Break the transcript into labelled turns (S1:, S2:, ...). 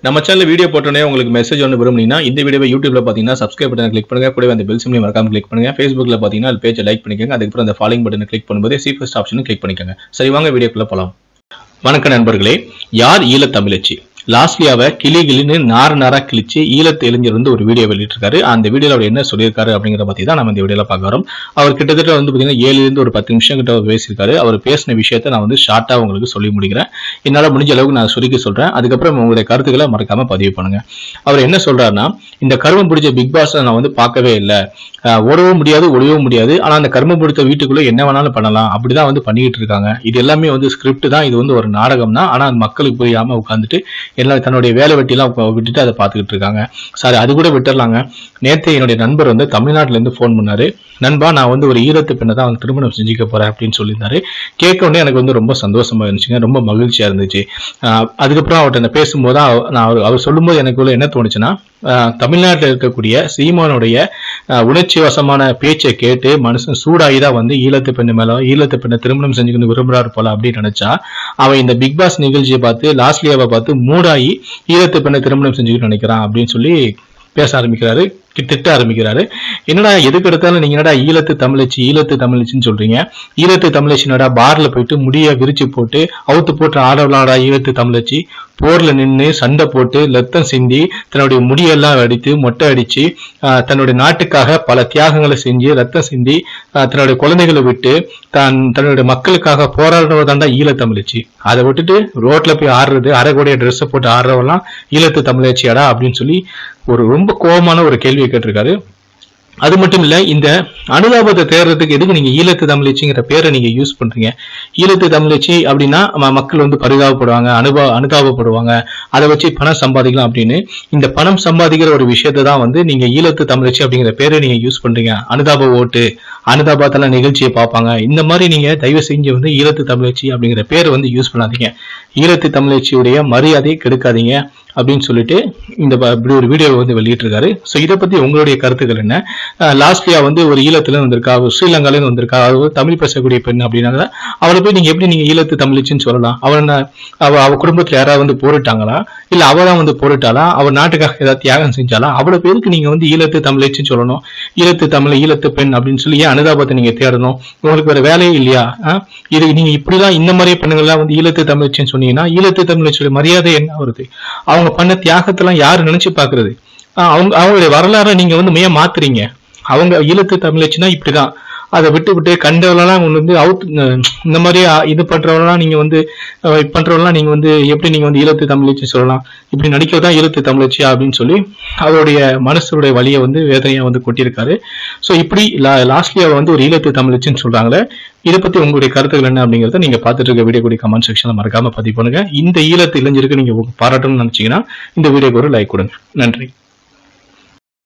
S1: நம்ம channel video போட்டோன்னே உங்களுக்கு மெசேஜ் ஒன்று விரும்புனீங்கன்னா இந்த வீடியோவை யூடியூப்ல பார்த்தீங்கன்னா சப்ஸ்கிரைப் பட்டன் கிளிக் பண்ணுங்க கூடவே அந்த பெல் சிம்லையும் மறக்காம கிளிக் பண்ணுங்க ஃபேஸ்புக்ல பார்த்தீங்கன்னா அது பேஜை லைக் பண்ணிக்கோங்க அதுக்கப்புறம் அந்த ஃபாலோயிங் பட்டனை கிளிக் பண்ணும்போது சி ஃபர்ஸ்ட் ஆப்ஷனும் கிளிக் பண்ணிக்கோங்க சரி வாங்க வீடியோக்குள்ள போலாம் வணக்கம் நண்பர்களே யார் ஈழத் தமிழச்சி லாஸ்ட்லியாவை கிளி கிளின்னு நார் நாரா கிழிச்சு ஈழத்து இளைஞர் வந்து ஒரு வீடியோ வெளியிட்டிருக்காரு அந்த வீடியோல அவர் என்ன சொல்லியிருக்காரு அப்படிங்கிற பத்தி தான் நம்ம இந்த வீடியோல பார்க்க வரோம் அவர் கிட்டத்தட்ட வந்து பாத்தீங்கன்னா ஏழுல இருந்து ஒரு பத்து நிமிஷம் கிட்ட அவர் பேசியிருக்காரு அவர் பேசின விஷயத்த நான் வந்து ஷார்ட்டா உங்களுக்கு சொல்லி முடிக்கிறேன் என்னால முடிஞ்ச அளவுக்கு நான் சுருக்கி சொல்றேன் அதுக்கப்புறம் உங்களுடைய கருத்துக்களை மறக்காம பதிவு பண்ணுங்க அவர் என்ன சொல்றாருன்னா இந்த கருமம் பிடிச்ச பிக் பாஸ் நான் வந்து பார்க்கவே இல்லை ஓடவும் முடியாது ஒளியவும் முடியாது ஆனா அந்த கர்மம் பிடித்த வீட்டுக்குள்ள என்ன வேணாலும் பண்ணலாம் அப்படிதான் வந்து பண்ணிக்கிட்டு இருக்காங்க இது எல்லாமே வந்து ஸ்கிரிப்ட் தான் இது வந்து ஒரு நாடகம் தான் ஆனா அது மக்களுக்கு புரியாம உட்காந்துட்டு எல்லாம் தன்னுடைய வேலை வெட்டிலாம் உட்கா- விட்டுட்டு அதை பார்த்துக்கிட்டு இருக்காங்க சாரி அது கூட விட்டுறலாங்க நேத்து என்னுடைய நண்பர் வந்து தமிழ்நாட்டுல இருந்து ஃபோன் பண்ணாரு நண்பா நான் வந்து ஒரு ஈரத்து பெண்ணை தான் வந்து திருமணம் செஞ்சுக்க போறேன் அப்படின்னு சொல்லியிருந்தாரு கேட்க உடனே எனக்கு வந்து ரொம்ப சந்தோஷமா இருந்துச்சுங்க ரொம்ப மகிழ்ச்சியா இருந்துச்சு ஆஹ் அதுக்கப்புறம் அவர்கிட்ட நான் பேசும்போது தான் அவ- நான் அவர் அவர் சொல்லும்போது எனக்குள்ள என்ன தோணுச்சுன்னா ஆஹ் தமிழ்நாட்டுல இருக்கக்கூடிய சீமானுடைய ஆஹ் உணர்ச்சி வசமான பேச்சை கேட்டு மனுஷன் சூடாகி தான் வந்து ஈழத்து பெண்ணு மேல ஈழத்து பெண்ணை திருமணம் செஞ்சுக்கணும் விரும்புறாரு போல அப்படின்னு நினைச்சா அவன் இந்த பிக் பாஸ் நிகழ்ச்சியை பார்த்து லாஸ்ட்லியாவை பார்த்து மூடாகி ஈழத்து பெண்ணை திருமணம் செஞ்சுக்கணும்னு நினைக்கிறான் அப்படின்னு சொல்லி பேச ஆரம்பிக்கிறாரு கி- திட்ட ஆரம்பிக்கிறாரு என்னடா எதுக்கு எடுத்தாலும் நீங்க என்னடா ஈழத்து தமிழச்சி ஈழத்து தமிழச்சின்னு சொல்றீங்க ஈழத்து தமிழச்சி என்னடா பார்ல போயிட்டு முடிய விரிச்சு போட்டு அவுத்து போட்டு ஆடலாடா ஈழத்து தமிழச்சி போர்ல நின்று சண்டை போட்டு லத்தம் சிந்தி தன்னுடைய முடியெல்லாம் அடித்து மொட்டை அடிச்சு ஆஹ், தன்னுடைய நாட்டுக்காக பல தியாகங்களை செஞ்சு ரத்தம் சிந்தி ஆஹ், தன்னுடைய குழந்தைகளை விட்டு தான் தன்னுடைய மக்களுக்காக போராடுறவர் தாண்டா ஈழத்தமிழச்சி அதை விட்டுட்டு ரோட்ல போய் ஆடுறது அரைக்கூடிய ட்ரெஸ்ஸை போட்டு ஆடுறவெல்லாம் ஈழத்து தமிழச்சியாடா அப்படின்னு சொல்லி ஒரு ரொம்ப கோபமான ஒரு கேள்வியை கேட்டிருக்காரு அது மட்டும் இல்ல இந்த அனுதாபத்தை தேடுறதுக்கு எதுக்கு நீங்க ஈழத்து தமிழச்சிங்கிற பேரை நீங்க யூஸ் பண்றீங்க ஈழத்து தமிழச்சி அப்படின்னா ம- மக்கள் வந்து பரிதாபப்படுவாங்க அனுபவ அனுதாபப்படுவாங்க அதை வச்சு பணம் சம்பாதிக்கலாம் அப்படின்னு இந்த பணம் சம்பாதிக்கிற ஒரு விஷயத்தை தான் வந்து நீங்க ஈழத்து தமிழச்சி அப்படிங்கிற பேரை நீங்க யூஸ் பண்றீங்க அனுதாப ஓட்டு அனுதாபத்தால நிகழ்ச்சியை பார்ப்பாங்க இந்த மாதிரி நீங்க தயவு செஞ்சு வந்து ஈழத்து தமிழச்சி அப்படிங்கிற பேரை வந்து யூஸ் பண்ணாதீங்க ஈழத்து தமிழச்சியுடைய மரியாதையை கெடுக்காதீங்க அப்படின்னு சொல்லிட்டு இந்த ப- இப்படி ஒரு வீடியோ வந்து வெளியிட்டிருக்காரு ஸோ இதை பத்தி உங்களுடைய கருத்துக்கள் என்ன லாஸ்ட்லியா வந்து ஒரு ஈழத்துல இருந்து வந்திருக்கா ஒரு ஸ்ரீலங்கால இருந்து வந்திருக்கா அவ ஒரு தமிழ் பேசக்கூடிய பெண் அப்படின்னால அவளை போய் நீங்க எப்படி நீங்க ஈழத்து தமிழச்சின்னு சொல்லலாம் அவள் என்ன அவ அவ குடும்பத்துல யாராவது வந்து போரிட்டாங்களா இல்ல அவ தான் வந்து போரிட்டாளா அவ நாட்டுக்காக ஏதாவது தியாகம் செஞ்சாலா அவ்வளவு பேருக்கு நீங்க வந்து ஈழத்து தமிழச்சின்னு சொல்லணும் ஈழத்து தமிழ் ஈழத்து பெண் அப்படின்னு சொல்லி ஏன் அனுதாபத்தை நீங்க தேடணும் உங்களுக்கு வேற வேலையே இல்லையா ஆ? இது நீங்க இப்படிலாம் இந்த மாதிரி பெண்ணுங்கள்லாம் வந்து ஈழத்து தமிழச்சின்னு சொன்னீங்கன்னா ஈழத்து தமிழச்சியோட மரியாதை என்ன வருது அவங்க பண்ண தியாகத்தெல்லாம் யாரு நினைச்சு பாக்குறது ஆஹ் அவங்க அவங்களுடைய வரலாறை நீங்க வந்து மைய மாத்துறீங்க அவங்க ஈழத்து தமிழச்சுன்னா இப்படிதான் அதை விட்டு விட்டு கண்டவரெல்லாம் ஒன்று வந்து அவுட் இந்த மாதிரி ஆ- இது பண்றவரெல்லாம் நீங்க வந்து அஹ், இது பண்றவரெல்லாம் நீங்க வந்து எப்படி நீங்க வந்து ஈழத்து தமிழச்சி சொல்லலாம் இப்படி நடிக்கிறது தான் ஈழத்து தமிழச்சி அப்படின்னு சொல்லி அவருடைய மனசுடைய வழியை வந்து வேதனையா வந்து கொட்டியிருக்காரு ஸோ இப்படி லாஸ்ட்லி அவர் வந்து ஒரு ஈழத்து தமிழச்சின்னு சொல்றாங்களே இதை பத்தி உங்களுடைய கருத்துக்கள் என்ன அப்படிங்கறத நீங்க பார்த்துட்டு இருக்க வீடியோ கூடிய கமெண்ட் செக்ஷன்ல மறக்காம பதிவு பண்ணுங்க இந்த ஈழத்து இளைஞருக்கு நீங்க பாராட்டணும்னு நினைச்சீங்கன்னா இந்த வீடியோக்கு ஒரு லைக் கொடுங்க நன்றி